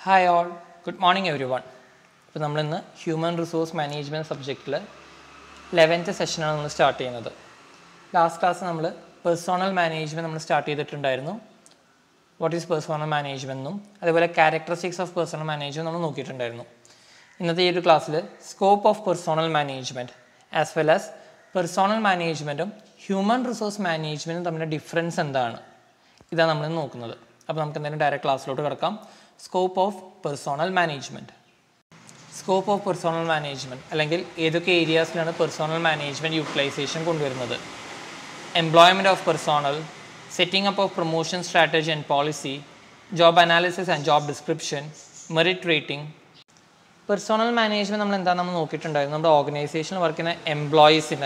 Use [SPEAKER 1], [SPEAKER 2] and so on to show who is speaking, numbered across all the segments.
[SPEAKER 1] Hi all good morning everyone ഇപ്പോൾ നമ്മളിന്ന് human resource management സബ്ജക്റ്റിൽ ലെവൻത്ത് സെഷനാണ് നമ്മൾ സ്റ്റാർട്ട് ചെയ്യുന്നത് ലാസ്റ്റ് ക്ലാസ് നമ്മൾ പേഴ്സണൽ മാനേജ്മെൻറ്റ് നമ്മൾ സ്റ്റാർട്ട് ചെയ്തിട്ടുണ്ടായിരുന്നു വാട്ട് ഈസ് പേഴ്സണൽ മാനേജ്മെൻറ്റും അതേപോലെ ക്യാരക്ടറിസ്റ്റിക്സ് ഓഫ് പേഴ്സണൽ മാനേജ്മെൻറ്റ് നമ്മൾ നോക്കിയിട്ടുണ്ടായിരുന്നു ഇന്നത്തെ ഈ ഒരു ക്ലാസ്സിൽ scope of personnel management as well as personnel മാനേജ്മെൻറ്റും ഹ്യൂമൻ റിസോഴ്സ് മാനേജ്മെൻറ്റും തമ്മിലുള്ള ഡിഫറൻസ് എന്താണ് ഇതാണ് നമ്മൾ ഇന്ന് നോക്കുന്നത് അപ്പോൾ നമുക്ക് എന്തായാലും ഡയറക്റ്റ് ക്ലാസ്സിലോട്ട് കിടക്കാം scope of personnel management scope of personnel management അല്ലെങ്കിൽ ഏതൊക്കെ ഏരിയാസിലാണ് പേഴ്സണൽ മാനേജ്മെൻറ്റ് യൂട്ടിലൈസേഷൻ കൊണ്ടുവരുന്നത് employment of personnel setting up of promotion strategy and policy job analysis and job description merit rating personnel management നമ്മൾ എന്താ നമ്മൾ നോക്കിയിട്ടുണ്ടായിരുന്നു നമ്മുടെ ഓർഗനൈസേഷനിൽ വർക്ക് ചെയ്യുന്ന എംപ്ലോയീസിനെ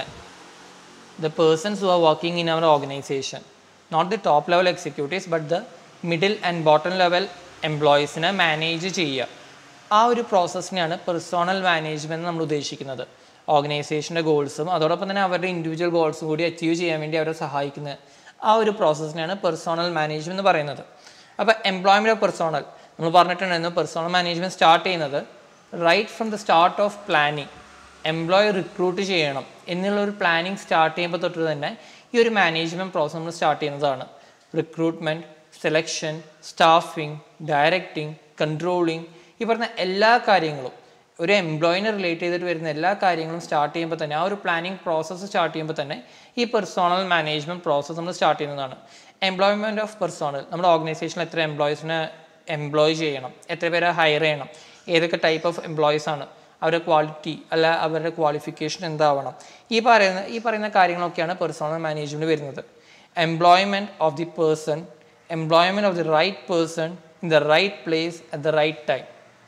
[SPEAKER 1] the persons who are working in our organization not the top level executives but the middle and bottom level എംപ്ലോയീസിനെ manage ചെയ്യുക ആ ഒരു പ്രോസസ്സിനെയാണ് പേഴ്സണൽ മാനേജ്മെൻറ്റ് നമ്മൾ ഉദ്ദേശിക്കുന്നത് ഓർഗനൈസേഷൻ്റെ ഗോൾസും അതോടൊപ്പം തന്നെ അവരുടെ ഇൻഡിവിജ്വൽ ഗോൾസും കൂടി അച്ചീവ് ചെയ്യാൻ വേണ്ടി അവരെ സഹായിക്കുന്ന ആ ഒരു പ്രോസസ്സിനെയാണ് പേഴ്സണൽ മാനേജ്മെൻറ്റ് എന്ന് പറയുന്നത് അപ്പോൾ എംപ്ലോയ്മെൻറ്റ് ഓഫ് പേഴ്സണൽ നമ്മൾ പറഞ്ഞിട്ടുണ്ടായിരുന്നു പേഴ്സണൽ മാനേജ്മെൻറ്റ് സ്റ്റാർട്ട് ചെയ്യുന്നത് right from the start of planning employee recruit ചെയ്യണം എന്നുള്ള ഒരു പ്ലാനിങ് സ്റ്റാർട്ട് ചെയ്യുമ്പോൾ തൊട്ട് തന്നെ ഈ ഒരു മാനേജ്മെൻറ്റ് പ്രോസസ് നമ്മൾ സ്റ്റാർട്ട് ചെയ്യുന്നതാണ് recruitment selection staffing directing controlling ഈ പറഞ്ഞ എല്ലാ കാര്യങ്ങളും ഒരു എംപ്ലോയിനെ റിലേറ്റ് ചെയ്തിട്ട് വരുന്ന എല്ലാ കാര്യങ്ങളും സ്റ്റാർട്ട് ചെയ്യുമ്പോൾ തന്നെ ആ ഒരു പ്ലാനിങ് പ്രോസസ്സ് സ്റ്റാർട്ട് ചെയ്യുമ്പോൾ തന്നെ ഈ പേഴ്സണൽ മാനേജ്മെൻറ്റ് പ്രോസസ്സ് നമ്മൾ സ്റ്റാർട്ട് ചെയ്യുന്നതാണ് എംപ്ലോയ്മെൻറ്റ് ഓഫ് പേഴ്സണൽ നമ്മുടെ ഓർഗനൈസേഷനിൽ എത്ര എംപ്ലോയീസിനെ എംപ്ലോയ് ചെയ്യണം എത്ര പേരെ ഹയർ ചെയ്യണം ഏതൊക്കെ ടൈപ്പ് ഓഫ് എംപ്ലോയീസ് ആണ് അവരുടെ ക്വാളിറ്റി അല്ല അവരുടെ ക്വാളിഫിക്കേഷൻ എന്താവണം ഈ പറയുന്ന ഈ പറയുന്ന കാര്യങ്ങളൊക്കെയാണ് പേഴ്സണൽ മാനേജ്മെൻറ്റ് വരുന്നത് employment of the person employment of the right person in the right place at the right time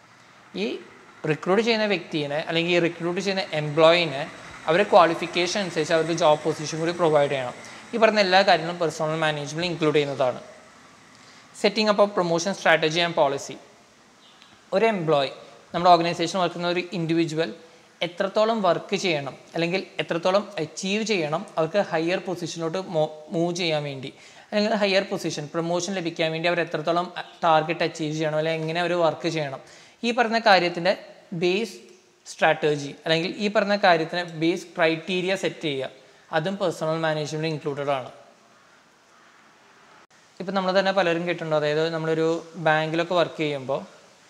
[SPEAKER 1] ഈ റിക്രൂട്ട് ചെയ്യുന്ന വ്യക്തിനെ അല്ലെങ്കിൽ ഈ റിക്രൂട്ട് ചെയ്യുന്ന എംപ്ലോയിനെ അവരുടെ ക്വാളിഫിക്കേഷൻ അനുസരിച്ച് അവർക്ക് ജോബ് പൊസിഷൻ കൂടി പ്രൊവൈഡ് ചെയ്യണം ഈ പറഞ്ഞ എല്ലാ കാര്യങ്ങളും പേഴ്സണൽ മാനേജ്മെൻറ്റ് ഇൻക്ലൂഡ് ചെയ്യുന്നതാണ് setting up of promotion strategy and policy ഒരു എംപ്ലോയി നമ്മുടെ ഓർഗനൈസേഷൻ വർക്ക് ചെയ്യുന്ന ഒരു ഇൻഡിവിജ്വൽ എത്രത്തോളം വർക്ക് ചെയ്യണം അല്ലെങ്കിൽ എത്രത്തോളം അച്ചീവ് ചെയ്യണം അവർക്ക് ഹയർ പൊസിഷനിലോട്ട് മൂവ് ചെയ്യാൻ വേണ്ടി അല്ലെങ്കിൽ ഹയർ പൊസിഷൻ പ്രൊമോഷൻ ലഭിക്കാൻ വേണ്ടി അവർ എത്രത്തോളം ടാർഗറ്റ് അച്ചീവ് ചെയ്യണം അല്ലെങ്കിൽ എങ്ങനെ അവർ വർക്ക് ചെയ്യണം ഈ പറഞ്ഞ കാര്യത്തിൻ്റെ ബേസ് സ്ട്രാറ്റജി അല്ലെങ്കിൽ ഈ പറഞ്ഞ കാര്യത്തിന് ബേസ് ക്രൈറ്റീരിയ സെറ്റ് ചെയ്യുക അതും പേഴ്സണൽ മാനേജ്മെൻറ്റ് ഇൻക്ലൂഡഡ് ആണ് ഇപ്പം നമ്മൾ തന്നെ പലരും കേട്ടിട്ടുണ്ടോ അതായത് നമ്മളൊരു ബാങ്കിലൊക്കെ വർക്ക് ചെയ്യുമ്പോൾ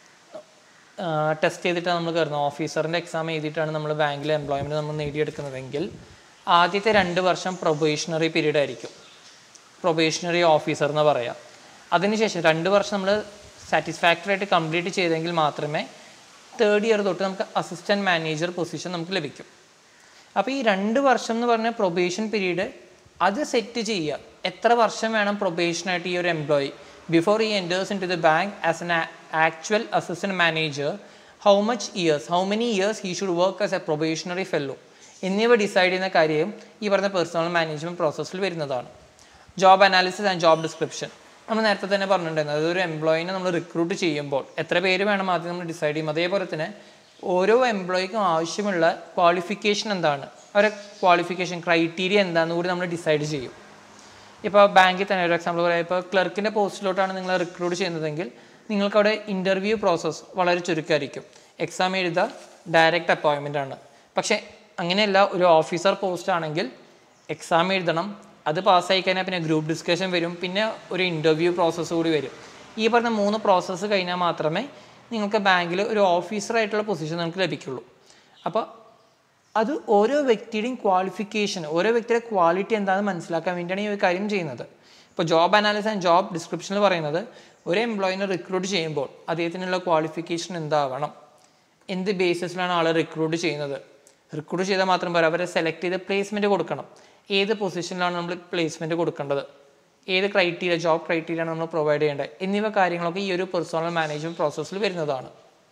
[SPEAKER 1] ടെസ്റ്റ് ചെയ്തിട്ടാണ് നമ്മൾ കയറുന്നത് ഓഫീസറിൻ്റെ എക്സാം എഴുതിയിട്ടാണ് നമ്മൾ ബാങ്കിലെ എംപ്ലോയ്മെൻറ്റ് നമ്മൾ നേടിയെടുക്കുന്നതെങ്കിൽ ആദ്യത്തെ രണ്ട് വർഷം പ്രൊബേഷണറി പീരീഡ് ആയിരിക്കും പ്രൊബേഷണറി ഓഫീസർ എന്ന് പറയാം അതിനുശേഷം രണ്ട് വർഷം നമ്മൾ സാറ്റിസ്ഫാക്ടറി ആയിട്ട് കംപ്ലീറ്റ് ചെയ്തെങ്കിൽ മാത്രമേ തേർഡ് ഇയർ തൊട്ട് നമുക്ക് അസിസ്റ്റൻറ്റ് മാനേജർ പൊസിഷൻ നമുക്ക് ലഭിക്കും അപ്പോൾ ഈ രണ്ട് വർഷം എന്ന് പറഞ്ഞ പ്രൊബേഷൻ പീരീഡ് അത് സെറ്റ് ചെയ്യുക എത്ര വർഷം വേണം പ്രൊബേഷനായിട്ട് ഈ ഒരു എംപ്ലോയി ബിഫോർ ഈ enters into the bank as an actual assistant manager how much years how many years he should work as a probationary fellow എന്നിവ ഡിസൈഡ് ചെയ്യുന്ന കാര്യം ഈ പറഞ്ഞ പേഴ്സണൽ മാനേജ്മെൻറ്റ് പ്രോസസ്സിൽ വരുന്നതാണ് job analysis and job description നമ്മൾ നേരത്തെ തന്നെ പറഞ്ഞിട്ടുണ്ടായിരുന്നു അതായത് ഒരു എംപ്ലോയിനെ നമ്മൾ റിക്രൂട്ട് ചെയ്യുമ്പോൾ എത്ര പേര് വേണം ആദ്യം നമ്മൾ ഡിസൈഡ് ചെയ്യും അതേപോലെ തന്നെ ഓരോ എംപ്ലോയിക്കും ആവശ്യമുള്ള ക്വാളിഫിക്കേഷൻ എന്താണ് അവരുടെ ക്വാളിഫിക്കേഷൻ ക്രൈറ്റീരിയ എന്താണെന്ന് കൂടി നമ്മൾ ഡിസൈഡ് ചെയ്യും ഇപ്പോൾ ബാങ്കിൽ തന്നെ ഒരു എക്സാമ്പിൾ പറയാം ഇപ്പോൾ ക്ലർക്കിൻ്റെ പോസ്റ്റിലോട്ടാണ് നിങ്ങൾ റിക്രൂട്ട് ചെയ്യുന്നതെങ്കിൽ നിങ്ങൾക്ക് അവിടെ ഇൻ്റർവ്യൂ പ്രോസസ്സ് വളരെ ചുരുക്കമായിരിക്കും എക്സാം എഴുതുക ഡയറക്റ്റ് അപ്പോയിൻമെൻ്റ് ആണ് പക്ഷേ അങ്ങനെയല്ല ഒരു ഓഫീസർ പോസ്റ്റ് ആണെങ്കിൽ എക്സാം എഴുതണം അത് പാസ്സായി കഴിഞ്ഞാൽ പിന്നെ ഗ്രൂപ്പ് ഡിസ്കഷൻ വരും പിന്നെ ഒരു ഇൻ്റർവ്യൂ പ്രോസസ്സ് കൂടി വരും ഈ പറഞ്ഞ മൂന്ന് പ്രോസസ്സ് കഴിഞ്ഞാൽ മാത്രമേ നിങ്ങൾക്ക് ബാങ്കിൽ ഒരു ഓഫീസറായിട്ടുള്ള പൊസിഷൻ നിങ്ങൾക്ക് ലഭിക്കുള്ളൂ അപ്പോൾ അത് ഓരോ വ്യക്തിയുടെയും ക്വാളിഫിക്കേഷൻ ഓരോ വ്യക്തിയുടെ ക്വാളിറ്റി എന്താണെന്ന് മനസ്സിലാക്കാൻ വേണ്ടിയാണ് ഈ ഒരു കാര്യം ചെയ്യുന്നത് ഇപ്പോൾ ജോബ് അനാലിസിസ് ആൻഡ് ജോബ് ഡിസ്ക്രിപ്ഷനിൽ പറയുന്നത് ഒരു എംപ്ലോയിനെ റിക്രൂട്ട് ചെയ്യുമ്പോൾ അദ്ദേഹത്തിനുള്ള ക്വാളിഫിക്കേഷൻ എന്താവണം എന്ത് ബേസിസിലാണ് ആളെ റിക്രൂട്ട് ചെയ്യുന്നത് റിക്രൂട്ട് ചെയ്താൽ മാത്രം പോരാ അവരെ സെലക്ട് ചെയ്ത് പ്ലേസ്മെൻറ്റ് കൊടുക്കണം ഏത് പൊസിഷനിലാണ് നമ്മൾ പ്ലേസ്മെൻറ്റ് കൊടുക്കേണ്ടത് ഏത് ക്രൈറ്റീരിയ ജോബ് ക്രൈറ്റീരിയ ആണ് നമ്മൾ പ്രൊവൈഡ് ചെയ്യേണ്ടത് എന്നിവ കാര്യങ്ങളൊക്കെ ഈ ഒരു പേഴ്സണൽ മാനേജ്മെൻറ്റ് പ്രോസസ്സിൽ വരുന്നതാണ്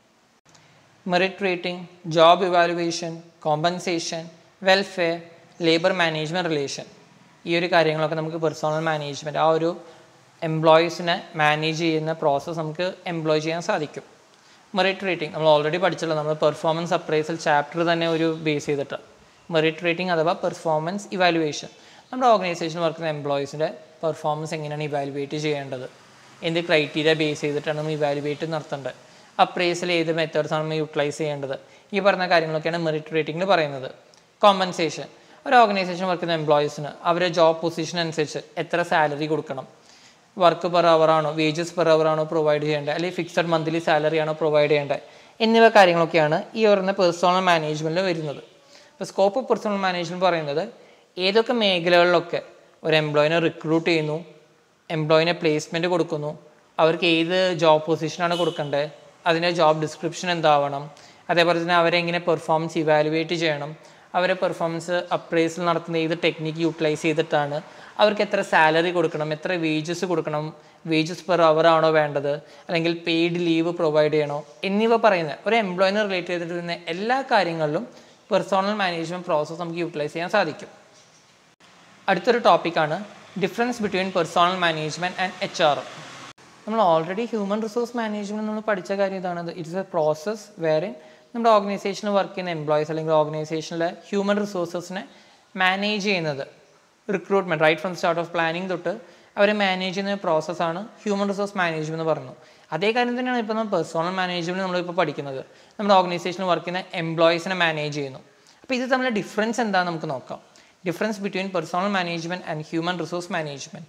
[SPEAKER 1] merit rating job evaluation compensation welfare labour management relation ഈ ഒരു കാര്യങ്ങളൊക്കെ നമുക്ക് പേഴ്സണൽ മാനേജ്മെൻറ്റ് ആ ഒരു എംപ്ലോയീസിനെ മാനേജ് ചെയ്യുന്ന പ്രോസസ്സ് നമുക്ക് എംപ്ലോയ് ചെയ്യാൻ സാധിക്കും മെറിറ്റ് റേറ്റിംഗ് നമ്മൾ ഓൾറെഡി പഠിച്ചല്ലോ നമ്മൾ പെർഫോമൻസ് അപ്രൈസൽ ചാപ്റ്റർ തന്നെ ഒരു ബേസ് ചെയ്തിട്ട് മെറിറ്റ് റേറ്റിംഗ് അഥവാ പെർഫോമൻസ് ഇവാലുവേഷൻ നമ്മുടെ ഓർഗനൈസേഷൻ വർക്ക് ചെയ്യുന്ന എംപ്ലോയീസിൻ്റെ പെർഫോമൻസ് എങ്ങനെയാണ് ഇവാലുവേറ്റ് ചെയ്യേണ്ടത് എന്ത് ക്രൈറ്റീരിയ ബേസ് ചെയ്തിട്ടാണ് നമ്മൾ ഇവാലുവേറ്റ് നടത്തേണ്ടത് അപ്രൈസൽ ഏത് മെത്തേഡ്സ് ആണ് നമ്മൾ യൂട്ടിലൈസ് ചെയ്യേണ്ടത് ഈ പറഞ്ഞ കാര്യങ്ങളൊക്കെയാണ് മെറിറ്റ് റേറ്റിംഗിൽ പറയുന്നത് കോമ്പൻസേഷൻ ഒരു ഓർഗനൈസേഷൻ വർക്ക് ചെയ്യുന്ന എംപ്ലോയീസിന് അവരുടെ ജോബ് പൊസിഷൻ അനുസരിച്ച് എത്ര സാലറി കൊടുക്കണം വർക്ക് പെർ അവർ ആണോ വേജസ് പെർ അവർ ആണോ പ്രൊവൈഡ് ചെയ്യേണ്ടത് അല്ലെങ്കിൽ ഫിക്സഡ് മന്ത്ലി സാലറി ആണോ പ്രൊവൈഡ് ചെയ്യേണ്ടത് എന്നിവ കാര്യങ്ങളൊക്കെയാണ് ഈ പറയുന്ന പേഴ്സണൽ മാനേജ്മെൻറ്റിൽ വരുന്നത് ഇപ്പോൾ സ്കോപ്പ് ഓഫ് പേഴ്സണൽ മാനേജ്മെൻറ്റ് പറയുന്നത് ഏതൊക്കെ മേഖലകളിലൊക്കെ ഒരു എംപ്ലോയിനെ റിക്രൂട്ട് ചെയ്യുന്നു എംപ്ലോയിനെ പ്ലേസ്മെൻറ്റ് കൊടുക്കുന്നു അവർക്ക് ഏത് ജോബ് പൊസിഷനാണ് കൊടുക്കേണ്ടത് അതിൻ്റെ ജോബ് ഡിസ്ക്രിപ്ഷൻ എന്താവണം അതേപോലെ തന്നെ അവരെ എങ്ങനെ പെർഫോമൻസ് ഇവാലുവേറ്റ് ചെയ്യണം അവരെ പെർഫോമൻസ് അപ്രൈസൽ നടത്തുന്ന ഏത് ടെക്നിക്ക് യൂട്ടിലൈസ് ചെയ്തിട്ടാണ് അവർക്ക് എത്ര സാലറി കൊടുക്കണം എത്ര വേജസ് കൊടുക്കണം വേജസ് പെർ അവർ ആണോ വേണ്ടത് അല്ലെങ്കിൽ പെയ്ഡ് ലീവ് പ്രൊവൈഡ് ചെയ്യണോ എന്നിവ പറയുന്ന ഒരു എംപ്ലോയിനെ റിലേറ്റ് ചെയ്തിട്ട് വരുന്ന എല്ലാ കാര്യങ്ങളിലും പേഴ്സണൽ മാനേജ്മെൻറ്റ് പ്രോസസ്സ് നമുക്ക് യൂട്ടിലൈസ് ചെയ്യാൻ സാധിക്കും അടുത്തൊരു ടോപ്പിക്കാണ് difference between personal management and H R നമ്മൾ ഓൾറെഡി ഹ്യൂമൻ റിസോഴ്സ് മാനേജ്മെൻറ്റ് നമ്മൾ പഠിച്ച കാര്യം ഇതാണ് ഇറ്റ്സ് എ പ്രോസസ് വേറെ നമ്മുടെ ഓർഗനൈസേഷനിൽ വർക്ക് ചെയ്യുന്ന എംപ്ലോയീസ് അല്ലെങ്കിൽ ഓർഗനൈസേഷനിലെ ഹ്യൂമൻ റിസോഴ്സസിനെ മാനേജ് ചെയ്യുന്നത് recruitment right from start of planning തൊട്ട് അവരെ മാനേജ് ചെയ്യുന്ന പ്രോസസ്സാണ് ഹ്യൂമൻ റിസോഴ്സ് മാനേജ്മെൻറ്റ് എന്ന് പറഞ്ഞു അതേ കാര്യം തന്നെയാണ് ഇപ്പോൾ നമ്മൾ പേഴ്സണൽ മാനേജ്മെൻറ്റ് നമ്മളിപ്പോൾ പഠിക്കുന്നത് നമ്മുടെ ഓർഗനൈസേഷനിൽ വർക്ക് ചെയ്യുന്ന എംപ്ലോയീസിനെ മാനേജ് ചെയ്യുന്നു അപ്പോൾ ഇത് തമ്മിലുള്ള ഡിഫറൻസ് എന്താണെന്ന് നമുക്ക് നോക്കാം difference between personal management and human resource management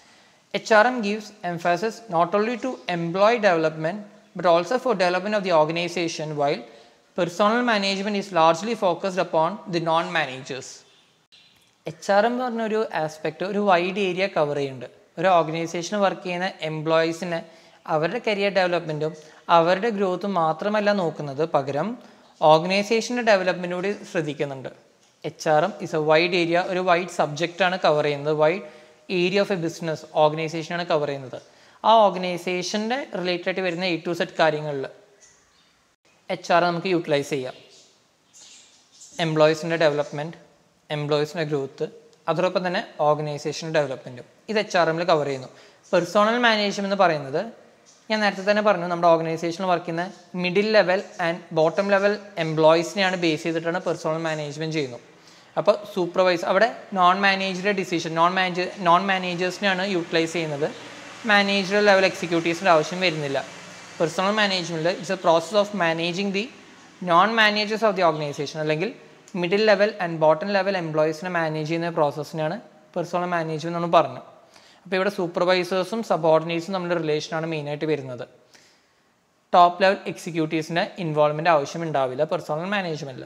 [SPEAKER 1] HRM gives emphasis not only to employee development but also for development of the organization while personal management is largely focused upon the non-managers. H R M എന്ന് പറഞ്ഞ ഒരു aspect ഒരു wide area cover ചെയ്യുന്നുണ്ട് ഒരു ഓർഗനൈസേഷനിൽ work ചെയ്യുന്ന എംപ്ലോയീസിനെ അവരുടെ career ഡെവലപ്മെൻറ്റും അവരുടെ ഗ്രോത്തും മാത്രമല്ല നോക്കുന്നത് പകരം ഓർഗനൈസേഷൻ്റെ ഡെവലപ്മെൻറ്റും കൂടി ശ്രദ്ധിക്കുന്നുണ്ട് H R M is a wide area ഒരു വൈഡ് സബ്ജക്റ്റാണ് കവർ ചെയ്യുന്നത് wide area of a business ഓർഗനൈസേഷനാണ് കവർ ചെയ്യുന്നത് ആ ഓർഗനൈസേഷൻ്റെ റിലേറ്റഡ് ആയിട്ട് വരുന്ന എ ടു സെറ്റ് കാര്യങ്ങളിൽ എച്ച് ആർ നമുക്ക് യൂട്ടിലൈസ് ചെയ്യാം എംപ്ലോയീസിൻ്റെ ഡെവലപ്മെൻറ്റ് എംപ്ലോയീസിൻ്റെ ഗ്രോത്ത് അതോടൊപ്പം തന്നെ ഓർഗനൈസേഷൻ്റെ ഡെവലപ്മെൻറ്റും ഇത് എച്ച് ആർ എമ്മിൽ കവർ ചെയ്യുന്നു പേഴ്സണൽ മാനേജ്മെൻറ്റ് എന്ന് പറയുന്നത് ഞാൻ നേരത്തെ തന്നെ പറഞ്ഞു നമ്മുടെ ഓർഗനൈസേഷനിൽ വർക്ക് ചെയ്യുന്ന middle level and bottom level എംപ്ലോയീസിനെയാണ് ബേസ് ചെയ്തിട്ടാണ് പേഴ്സണൽ മാനേജ്മെൻറ്റ് ചെയ്യുന്നത് അപ്പോൾ സൂപ്പർവൈസ് അവിടെ നോൺ മാനേജറുടെ ഡിസിഷൻ നോൺ മാനേജർ നോൺ മാനേജേഴ്സിനെയാണ് യൂട്ടിലൈസ് ചെയ്യുന്നത് മാനേജർ ലെവൽ എക്സിക്യൂട്ടീവ്സിൻ്റെ ആവശ്യം വരുന്നില്ല പേഴ്സണൽ മാനേജ്മെൻറ്റിൽ it's a process of managing the non managers of the organisation അല്ലെങ്കിൽ middle level and bottom level എംപ്ലോയീസിനെ മാനേജ് ചെയ്യുന്ന പ്രോസസ്സിനാണ് പേഴ്സണൽ മാനേജ്മെൻറ്റ് എന്ന് പറഞ്ഞു അപ്പോൾ ഇവിടെ സൂപ്പർവൈസേഴ്സും സബോർഡിനേറ്റ്സും തമ്മിലുള്ള റിലേഷനാണ് മെയിനായിട്ട് വരുന്നത് ടോപ്പ് ലെവൽ എക്സിക്യൂട്ടീവ്സിൻ്റെ ഇൻവോൾവ്മെൻറ്റ് ആവശ്യം ഉണ്ടാവില്ല പേഴ്സണൽ മാനേജ്മെൻറ്റിൽ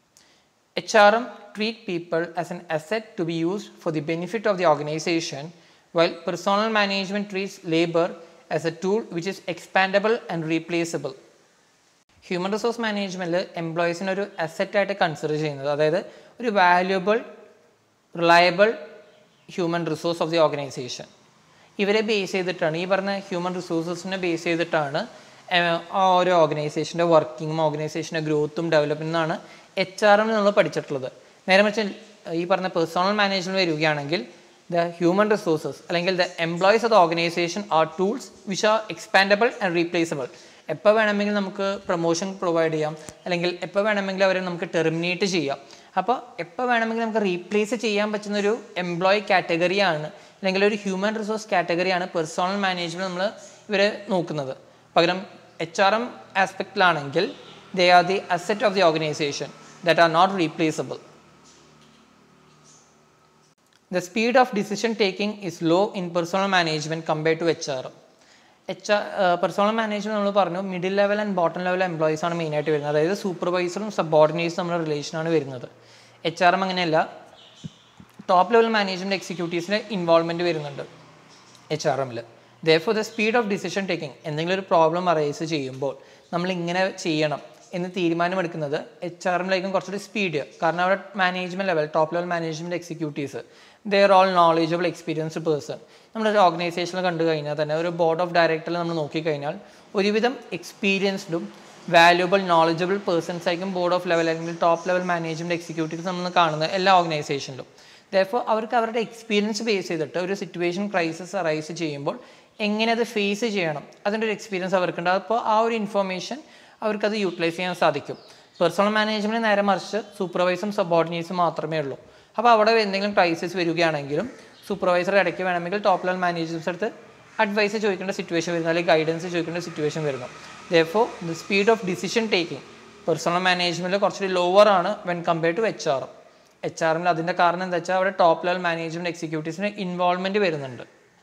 [SPEAKER 1] HRM treat people as an asset to be used for the benefit of the organization, while personal management treats labor as a tool which is expandable and replaceable. Human resource മാനേജ്മെൻറ്റിൽ എംപ്ലോയീസിനെ ഒരു അസറ്റായിട്ട് consider ചെയ്യുന്നത് അതായത് ഒരു valuable reliable human resource of the organisation ഇവരെ base ചെയ്തിട്ടാണ് ഈ പറഞ്ഞ ഹ്യൂമൻ റിസോഴ്സസിനെ ബേസ് ചെയ്തിട്ടാണ് ആ ഓരോ ഓർഗനൈസേഷൻ്റെ വർക്കിങ്ങും ഓർഗനൈസേഷൻ്റെ ഗ്രോത്തും ഡെവലപ്മെൻറ്റുമാണ് എച്ച് ആർ എം നമ്മൾ പഠിച്ചിട്ടുള്ളത് നേരെ മറിച്ച് ഈ പറഞ്ഞ പേഴ്സണൽ മാനേജ്മെൻറ്റ് വരികയാണെങ്കിൽ ദ ഹ്യൂമൻ റിസോഴ്സസ് അല്ലെങ്കിൽ the employees of the organisation are tools which are expandable and replaceable എപ്പോൾ വേണമെങ്കിൽ നമുക്ക് പ്രൊമോഷൻ പ്രൊവൈഡ് ചെയ്യാം അല്ലെങ്കിൽ എപ്പോൾ വേണമെങ്കിൽ അവരെ നമുക്ക് ടെർമിനേറ്റ് ചെയ്യാം അപ്പോൾ എപ്പോൾ വേണമെങ്കിൽ നമുക്ക് റീപ്ലേസ് ചെയ്യാൻ പറ്റുന്ന ഒരു എംപ്ലോയി കാറ്റഗറിയാണ് അല്ലെങ്കിൽ ഒരു ഹ്യൂമൻ റിസോഴ്സ് കാറ്റഗറിയാണ് പേഴ്സണൽ മാനേജ്മെൻറ്റ് നമ്മൾ ഇവരെ നോക്കുന്നത് പകരം എച്ച് ആർ എം ആസ്പെക്റ്റിലാണെങ്കിൽ they are the asset of the organisation that are not replaceable The speed of decision taking is low in personal management compared to HR. H R personal management നമ്മൾ പറഞ്ഞു middle level and bottom level employees ആണ് മെയിനായിട്ട് വരുന്നത് അതായത് സൂപ്പർവൈസറും സബോർഡിനേറ്റ്സും നമ്മുടെ റിലേഷനാണ് വരുന്നത് എച്ച് ആർ എം അങ്ങനെയല്ല ടോപ്പ് ലെവൽ മാനേജ്മെൻറ്റ് എക്സിക്യൂട്ടീവ്സിൻ്റെ ഇൻവോൾവ്മെൻറ്റ് വരുന്നുണ്ട് എച്ച് ആർ എമ്മിൽ though the speed of decision taking എന്തെങ്കിലും ഒരു പ്രോബ്ലം അറൈസ് ചെയ്യുമ്പോൾ നമ്മൾ ഇങ്ങനെ ചെയ്യണം എന്ന് തീരുമാനമെടുക്കുന്നത് എച്ച് ആർ എമ്മിലേക്കും കുറച്ചുകൂടി സ്പീഡ് കാരണം അവിടെ management level top level management executives they're all knowledgeable experienced person നമ്മളൊരു ഓർഗനൈസേഷനിൽ കണ്ടു കഴിഞ്ഞാൽ തന്നെ ഒരു ബോർഡ് ഓഫ് ഡയറക്ടറിൽ നമ്മൾ നോക്കിക്കഴിഞ്ഞാൽ ഒരുവിധം എക്സ്പീരിയൻസ്ഡും വാല്യുബിൾ നോളജബിൾ പേഴ്സൺസ് ആയിരിക്കും ബോർഡ് ഓഫ് ലെവൽ അല്ലെങ്കിൽ ടോപ്പ് ലെവൽ മാനേജ്മെൻറ്റ് എക്സിക്യൂട്ടീവ്സ് നമ്മൾ കാണുന്നത് എല്ലാ ഓർഗനൈസേഷനിലും ദോ അവർക്ക് അവരുടെ എക്സ്പീരിയൻസ് ബേസ് ചെയ്തിട്ട് ഒരു സിറ്റുവേഷൻ ക്രൈസിസ് അറൈസ് ചെയ്യുമ്പോൾ എങ്ങനെ അത് ഫേസ് ചെയ്യണം അതിൻ്റെ ഒരു എക്സ്പീരിയൻസ് അവർക്കുണ്ട് അപ്പോൾ ആ ഒരു ഇൻഫർമേഷൻ അവർക്കത് യൂട്ടിലൈസ് ചെയ്യാൻ സാധിക്കും പേഴ്സണൽ മാനേജ്മെൻറ്റ് നേരെ മറിച്ച് സൂപ്പർവൈസും സബോർഡിനേറ്റ്സും മാത്രമേ ഉള്ളൂ അപ്പോൾ അവിടെ എന്തെങ്കിലും ക്രൈസിസ് വരികയാണെങ്കിലും സൂപ്പർവൈസർ ഇടയ്ക്ക് വേണമെങ്കിൽ ടോപ്പ് ലെവൽ മാനേജേഴ്സ് അടുത്ത് അഡ്വൈസ് ചോദിക്കേണ്ട സിറ്റുവേഷൻ വരുന്നു അല്ലെങ്കിൽ ഗൈഡൻസ് ചോദിക്കേണ്ട സിറ്റുവേഷൻ വരുന്നു though the speed of decision taking personal മാനേജ്മെൻറ്റിൽ കുറച്ചുകൂടി ലോവർ ആണ് when compare to H R H ആറിൽ അതിൻ്റെ കാരണം എന്താ വെച്ചാൽ അവിടെ ടോപ്പ് ലെവൽ മാനേജ്മെൻറ്റ് എക്സിക്യൂട്ടീവ്സിന് ഇൻവോൾവ്മെൻറ്റ് വരുന്നുണ്ട്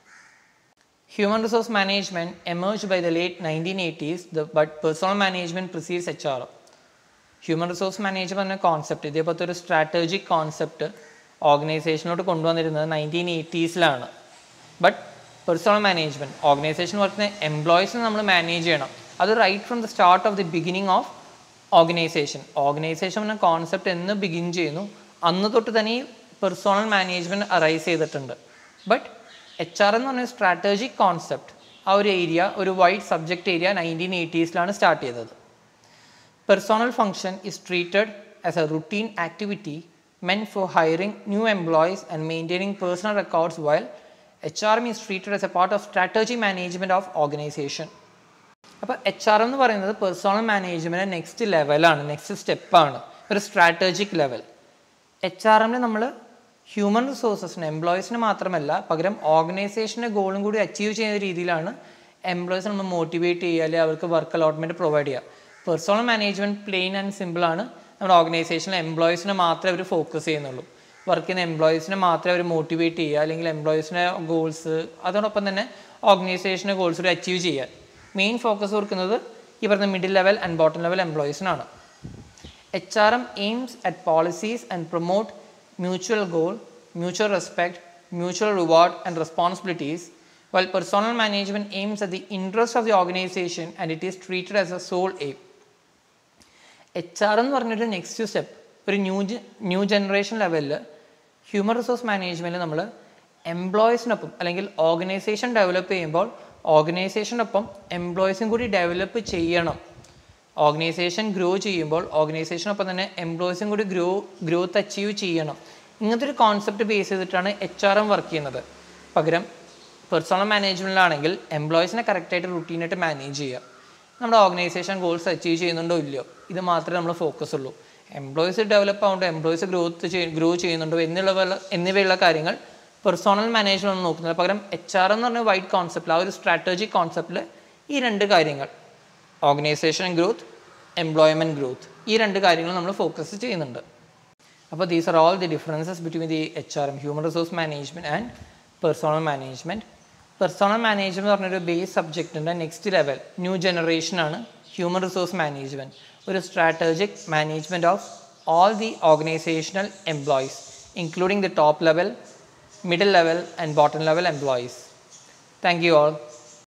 [SPEAKER 1] Human resource management emerged by the late 1980s, the, but personal management precedes HR. Human resource management എന്ന കോൺസെപ്റ്റ് ഇതേപോലത്തെ ഒരു സ്ട്രാറ്റജിക് കോൺസെപ്റ്റ് ഓർഗനൈസേഷനോട് കൊണ്ടുവന്നിരുന്നത് നയൻറ്റീൻ എയ്റ്റീസിലാണ് ബട്ട് പേഴ്സണൽ മാനേജ്മെൻറ്റ് ഓർഗനൈസേഷൻ വർക്കുന്ന എംപ്ലോയീസിനെ നമ്മൾ മാനേജ് ചെയ്യണം അത് right from the start of the beginning of organisation organisation എന്ന കോൺസെപ്റ്റ് എന്ന് ബിഗിൻ ചെയ്യുന്നു അന്ന് തൊട്ട് തന്നെ ഈ പേഴ്സണൽ മാനേജ്മെൻറ്റ് അറൈസ് ചെയ്തിട്ടുണ്ട് ബട്ട് എച്ച് ആർ എന്ന് പറഞ്ഞ സ്ട്രാറ്റജിക് കോൺസെപ്റ്റ് ആ ഒരു ഏരിയ ഒരു വൈഡ് സബ്ജക്റ്റ് ഏരിയ നയൻറ്റീൻ എയ്റ്റീസിലാണ് സ്റ്റാർട്ട് ചെയ്തത് Personal function is treated as a routine activity meant for hiring new employees and maintaining personal records while HRM is treated as a part of strategy management of organization. അപ്പോൾ H R എന്ന് പറയുന്നത് personal management next ലെവലാണ് next സ്റ്റെപ്പാണ് ഒരു strategic level H R എമ്മിൽ നമ്മൾ human റിസോഴ്സസിന് എംപ്ലോയീസിന് മാത്രമല്ല പകരം ഓർഗനൈസേഷൻ്റെ ഗോളും കൂടി അച്ചീവ് ചെയ്യുന്ന രീതിയിലാണ് എംപ്ലോയീസ് നമ്മൾ മോട്ടിവേറ്റ് ചെയ്യുക അല്ലെങ്കിൽ അവർക്ക് വർക്ക് അലോട്ട്മെൻറ്റ് പ്രൊവൈഡ് ചെയ്യുക പേഴ്സണൽ മാനേജ്മെൻറ്റ് പ്ലെയിൻ ആൻഡ് സിമ്പിളാണ് നമ്മുടെ ഓർഗനൈസേഷനിലെ എംപ്ലോയീസിനെ മാത്രമേ അവർ ഫോക്കസ് ചെയ്യുന്നുള്ളൂ വർക്ക് ചെയ്യുന്ന എംപ്ലോയീസിനെ മാത്രമേ അവർ മോട്ടിവേറ്റ് ചെയ്യുക അല്ലെങ്കിൽ എംപ്ലോയീസിൻ്റെ ഗോൾസ് അതോടൊപ്പം തന്നെ ഓർഗനൈസേഷൻ്റെ ഗോൾസ് കൂടി അച്ചീവ് ചെയ്യുക മെയിൻ ഫോക്കസ് കൊടുക്കുന്നത് ഈ പറഞ്ഞ middle level and bottom level എംപ്ലോയീസിനാണ് H R M aims at policies and promote mutual goal, mutual respect, mutual reward and responsibilities, while personal management aims at the interest of the organization and it is treated as a sole aim. H R എന്ന് പറഞ്ഞൊരു next step ഒരു new new generation ലെവലിൽ human resource മാനേജ്മെൻറ്റിൽ നമ്മൾ എംപ്ലോയീസിനൊപ്പം അല്ലെങ്കിൽ organisation develop ചെയ്യുമ്പോൾ ഓർഗനൈസേഷനൊപ്പം എംപ്ലോയീസും കൂടി ഡെവലപ്പ് ചെയ്യണം ഓർഗനൈസേഷൻ ഗ്രോ ചെയ്യുമ്പോൾ ഓർഗനൈസേഷനൊപ്പം തന്നെ എംപ്ലോയീസും കൂടി ഗ്രോ ഗ്രോത്ത് അച്ചീവ് ചെയ്യണം ഇങ്ങനത്തെ ഒരു കോൺസെപ്റ്റ് ബേസ് ചെയ്തിട്ടാണ് എച്ച് ആർ എം വർക്ക് ചെയ്യുന്നത് പകരം പേഴ്സണൽ മാനേജ്മെൻറ്റിലാണെങ്കിൽ എംപ്ലോയീസിനെ കറക്റ്റായിട്ട് റുട്ടീനായിട്ട് മാനേജ് ചെയ്യുക നമ്മുടെ ഓർഗനൈസേഷൻ ഗോൾസ് അച്ചീവ് ചെയ്യുന്നുണ്ടോ ഇല്ലയോ ഇത് മാത്രമേ നമ്മൾ ഫോക്കസ് ഉള്ളൂ എംപ്ലോയീസ് ഡെവലപ്പ് ആവുന്നുണ്ടോ എംപ്ലോയീസ് ഗ്രോത്ത് ചെയ് ഗ്രോ ചെയ്യുന്നുണ്ടോ എന്നുള്ള എന്നിവയുള്ള കാര്യങ്ങൾ പേഴ്സണൽ മാനേജ്മെൻറ്റ് നോക്കുന്നത് പകരം എച്ച് ആർ എന്ന് പറഞ്ഞ വൈഡ് കോൺസെപ്റ്റിൽ ആ ഒരു സ്ട്രാറ്റജിക് കോൺസെപ്റ്റിൽ ഈ രണ്ട് കാര്യങ്ങൾ ഓർഗനൈസേഷൻ ഗ്രോത്ത് എംപ്ലോയ്മെൻറ്റ് ഗ്രോത്ത് ഈ രണ്ട് കാര്യങ്ങൾ നമ്മൾ ഫോക്കസ് ചെയ്യുന്നുണ്ട് അപ്പോൾ these are all the differences between the H R M human resource management and personal management personal management എന്ന് പറഞ്ഞൊരു ബേസ് സബ്ജക്റ്റിൻ്റെ നെക്സ്റ്റ് ലെവൽ ന്യൂ ജനറേഷനാണ് ഹ്യൂമൻ റിസോഴ്സ് മാനേജ്മെൻറ്റ് ഒരു strategic management of all the organisational employees including the top level middle level and bottom level employees thank you all